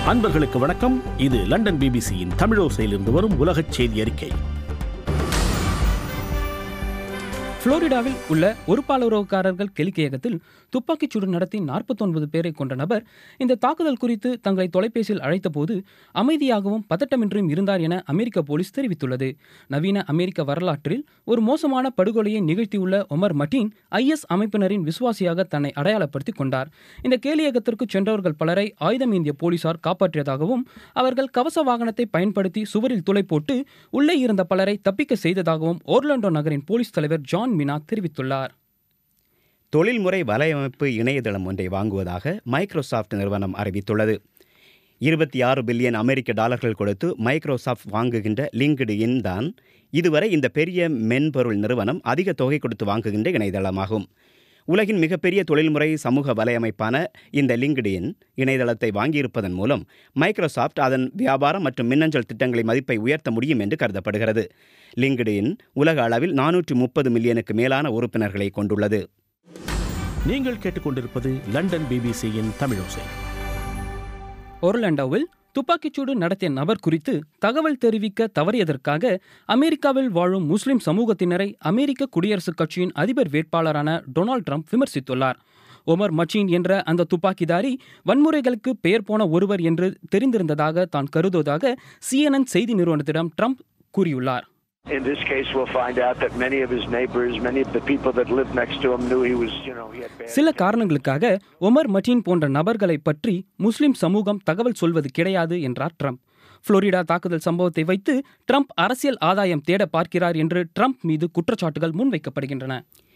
அன்பர்களுக்கு வணக்கம் இது லண்டன் பிபிசியின் தமிழோசையிலிருந்து வரும் உலகச் செய்தி அறிக்கை புளோரிடாவில் உள்ள ஒரு பாலுறவுக்காரர்கள் கெலிக்கையகத்தில் துப்பாக்கிச் சூடு நடத்தி 49 பேரை கொண்ட நபர் இந்த தாக்குதல் குறித்து தங்களை தொலைபேசியில் அழைத்தபோது அமைதியாகவும் பதட்டமின்றியும் இருந்தார் என அமெரிக்க போலீஸ் தெரிவித்துள்ளது நவீன அமெரிக்க வரலாற்றில் ஒரு மோசமான படுகொலையை நிகழ்த்தியுள்ள ஒமர் மட்டீன் ஐஎஸ் அமைப்பினரின் விசுவாசியாக தன்னை அடையாளப்படுத்திக் கொண்டார் இந்த கேலியகத்திற்கு சென்றவர்கள் பலரை ஆயுதம் ஏந்திய போலீசார் காப்பாற்றியதாகவும் அவர்கள் கவச வாகனத்தை பயன்படுத்தி சுவரில் துளை போட்டு உள்ளே இருந்த பலரை தப்பிக்க செய்ததாகவும் ஓர்லாண்டோ நகரின் போலீஸ் தலைவர் ஜான் மினா தெரிவித்துள்ளார் தொழில்முறை வலையமைப்பு இணையதளம் ஒன்றை வாங்குவதாக மைக்ரோசாஃப்ட் நிறுவனம் அறிவித்துள்ளது இருபத்தி ஆறு பில்லியன் அமெரிக்க டாலர்கள் கொடுத்து மைக்ரோசாஃப்ட் வாங்குகின்ற லிங்க்டு இன் தான் இதுவரை இந்த பெரிய மென்பொருள் நிறுவனம் அதிக தொகை கொடுத்து வாங்குகின்ற இணையதளமாகும் உலகின் மிகப்பெரிய தொழில்முறை சமூக வலையமைப்பான இந்த லிங்க்டு இன் இணையதளத்தை வாங்கியிருப்பதன் மூலம் மைக்ரோசாஃப்ட் அதன் வியாபாரம் மற்றும் மின்னஞ்சல் திட்டங்களின் மதிப்பை உயர்த்த முடியும் என்று கருதப்படுகிறது லிங்க்டு இன் உலக அளவில் நானூற்றி முப்பது மில்லியனுக்கு மேலான உறுப்பினர்களை கொண்டுள்ளது நீங்கள் கேட்டுக்கொண்டிருப்பது லண்டன் பிபிசியின் தமிழோசை ஒர்லாண்டோவில் துப்பாக்கிச்சூடு நடத்திய நபர் குறித்து தகவல் தெரிவிக்க தவறியதற்காக அமெரிக்காவில் வாழும் முஸ்லிம் சமூகத்தினரை அமெரிக்க குடியரசுக் கட்சியின் அதிபர் வேட்பாளரான டொனால்ட் ட்ரம்ப் விமர்சித்துள்ளார் ஒமர் மச்சீன் என்ற அந்த துப்பாக்கிதாரி வன்முறைகளுக்கு பெயர் போன ஒருவர் என்று தெரிந்திருந்ததாக தான் கருதுவதாக சிஎன்என் செய்தி நிறுவனத்திடம் ட்ரம்ப் கூறியுள்ளார் In this case, we'll find out that many of his neighbors, many of the people that lived next to him knew he was, you know, he had bad. சில காரணங்களுக்காக ஒமர் மட்டீன் போன்ற நபர்களை பற்றி முஸ்லிம் சமூகம் தகவல் சொல்வது கிடையாது என்றார் ட்ரம்ப் புளோரிடா தாக்குதல் சம்பவத்தை வைத்து ட்ரம்ப் அரசியல் ஆதாயம் தேட பார்க்கிறார் என்று ட்ரம்ப் மீது குற்றச்சாட்டுகள் முன்வைக்கப்படுகின்றன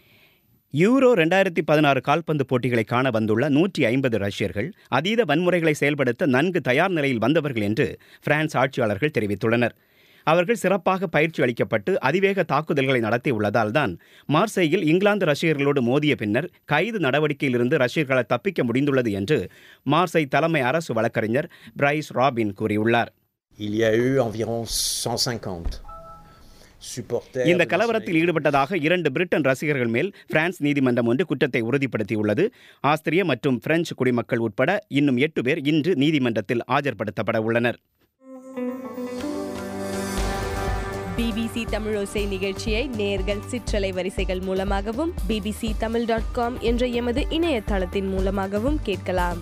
யூரோ ரெண்டாயிரத்தி பதினாறு கால்பந்து போட்டிகளை காண வந்துள்ள நூற்றி ஐம்பது ரஷ்யர்கள் அதீத வன்முறைகளை செயல்படுத்த நன்கு தயார் நிலையில் வந்தவர்கள் என்று பிரான்ஸ் ஆட்சியாளர்கள் தெரிவித்துள்ளனர் அவர்கள் சிறப்பாக பயிற்சி அளிக்கப்பட்டு அதிவேக தாக்குதல்களை நடத்தியுள்ளதால் தான் மார்சேயில் இங்கிலாந்து ரஷ்யர்களோடு மோதிய பின்னர் கைது நடவடிக்கையிலிருந்து ரஷ்யர்களை தப்பிக்க முடிந்துள்ளது என்று மார்சை தலைமை அரசு வழக்கறிஞர் பிரைஸ் ராபின் கூறியுள்ளார் Il y a eu environ 150 supporters. இந்த கலவரத்தில் ஈடுபட்டதாக இரண்டு பிரிட்டன் ரசிகர்கள் மேல் பிரான்ஸ் நீதிமன்றம் ஒன்று குற்றத்தை உறுதிப்படுத்தியுள்ளது ஆஸ்திரிய மற்றும் பிரெஞ்சு குடிமக்கள் உட்பட இன்னும் எட்டு பேர் இன்று நீதிமன்றத்தில் ஆஜர்படுத்தப்பட உள்ளனர் பிபிசி தமிழோசை நிகழ்ச்சியை நேர்கள் சிற்றலை வரிசைகள் மூலமாகவும் பிபிசி தமிழ் டாட் காம் என்ற எமது இணையதளத்தின் மூலமாகவும் கேட்கலாம்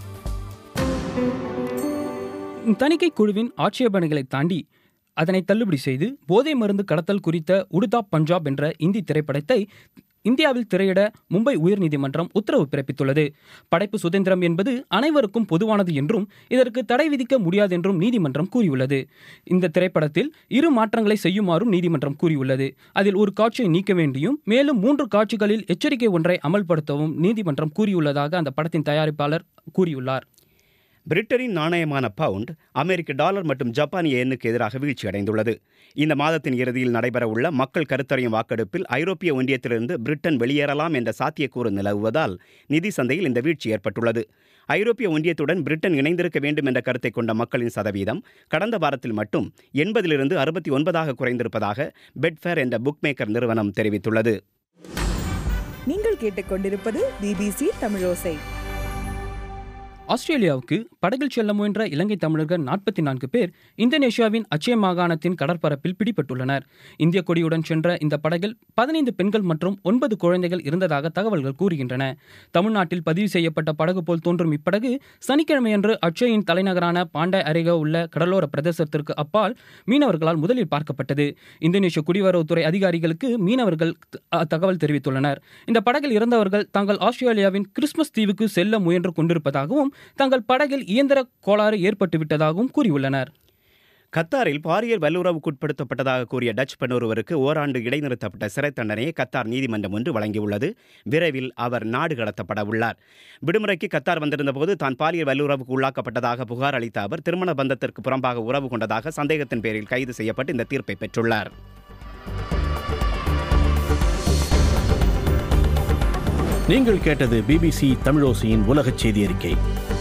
தணிக்கை குழுவின் ஆட்சேபனைகளை தாண்டி அதனை தள்ளுபடி செய்து போதை மருந்து கடத்தல் குறித்த உடுதா பஞ்சாப் என்ற இந்தி திரைப்படத்தை இந்தியாவில் திரையிட மும்பை உயர்நீதிமன்றம் உத்தரவு பிறப்பித்துள்ளது படைப்பு சுதந்திரம் என்பது அனைவருக்கும் பொதுவானது என்றும் இதற்கு தடை விதிக்க முடியாது என்றும் நீதிமன்றம் கூறியுள்ளது இந்த திரைப்படத்தில் இரு மாற்றங்களை செய்யுமாறும் நீதிமன்றம் கூறியுள்ளது அதில் ஒரு காட்சியை நீக்க வேண்டியும் மேலும் மூன்று காட்சிகளில் எச்சரிக்கை ஒன்றை அமல்படுத்தவும் நீதிமன்றம் கூறியுள்ளதாக அந்த படத்தின் தயாரிப்பாளர் கூறியுள்ளார் பிரிட்டனின் நாணயமான பவுண்ட் அமெரிக்க டாலர் மற்றும் ஜப்பானிய எண்ணுக்கு எதிராக வீழ்ச்சியடைந்துள்ளது இந்த மாதத்தின் இறுதியில் நடைபெறவுள்ள மக்கள் கருத்தறியும் வாக்கெடுப்பில் ஐரோப்பிய ஒன்றியத்திலிருந்து பிரிட்டன் வெளியேறலாம் என்ற சாத்தியக்கூறு நிலவுவதால் நிதி சந்தையில் இந்த வீழ்ச்சி ஏற்பட்டுள்ளது ஐரோப்பிய ஒன்றியத்துடன் பிரிட்டன் இணைந்திருக்க வேண்டும் என்ற கருத்தை கொண்ட மக்களின் சதவீதம் கடந்த வாரத்தில் மட்டும் எண்பதிலிருந்து அறுபத்தி ஒன்பதாக குறைந்திருப்பதாக பெட்ஃபேர் என்ற புக்மேக்கர் நிறுவனம் தெரிவித்துள்ளது நீங்கள் கேட்டுக்கொண்டிருப்பது பிபிசி தமிழோசை ஆஸ்திரேலியாவுக்கு படகில் செல்ல முயன்ற இலங்கை தமிழர்கள் நாற்பத்தி நான்கு பேர் இந்தோனேஷியாவின் அச்சே மாகாணத்தின் கடற்பரப்பில் பிடிபட்டுள்ளனர் இந்திய கொடியுடன் சென்ற இந்த படகில் பதினைந்து பெண்கள் மற்றும் ஒன்பது குழந்தைகள் இருந்ததாக தகவல்கள் கூறுகின்றன தமிழ்நாட்டில் பதிவு செய்யப்பட்ட படகு போல் தோன்றும் இப்படகு சனிக்கிழமையன்று அச்சேயின் தலைநகரான பாண்டாய் அருகே உள்ள கடலோர பிரதேசத்திற்கு அப்பால் மீனவர்களால் முதலில் பார்க்கப்பட்டது இந்தோனேஷிய குடிவரவுத்துறை அதிகாரிகளுக்கு மீனவர்கள் த- தகவல் தெரிவித்துள்ளனர் இந்த படகில் இறந்தவர்கள் தாங்கள் ஆஸ்திரேலியாவின் கிறிஸ்மஸ் தீவுக்கு செல்ல முயன்று கொண்டிருப்பதாகவும் தங்கள் படகில் இயந்திர கோளாறு ஏற்பட்டுவிட்டதாகவும் கூறியுள்ளனர் கத்தாரில் பாலியல் வல்லுறவுக்குட்படுத்தப்பட்டதாக கூறிய டச் பெண் ஒருவருக்கு ஓராண்டு இடைநிறுத்தப்பட்ட சிறை தண்டனையை கத்தார் நீதிமன்றம் ஒன்று வழங்கியுள்ளது விரைவில் அவர் நாடு கடத்தப்பட உள்ளார் விடுமுறைக்கு கத்தார் வந்திருந்தபோது தான் பாலியல் வல்லுறவுக்கு உள்ளாக்கப்பட்டதாக புகார் அளித்த அவர் திருமண பந்தத்திற்கு புறம்பாக உறவு கொண்டதாக சந்தேகத்தின் பேரில் கைது செய்யப்பட்டு இந்த தீர்ப்பை பெற்றுள்ளார் நீங்கள் கேட்டது பிபிசி தமிழோசையின் உலகச் செய்தி அறிக்கை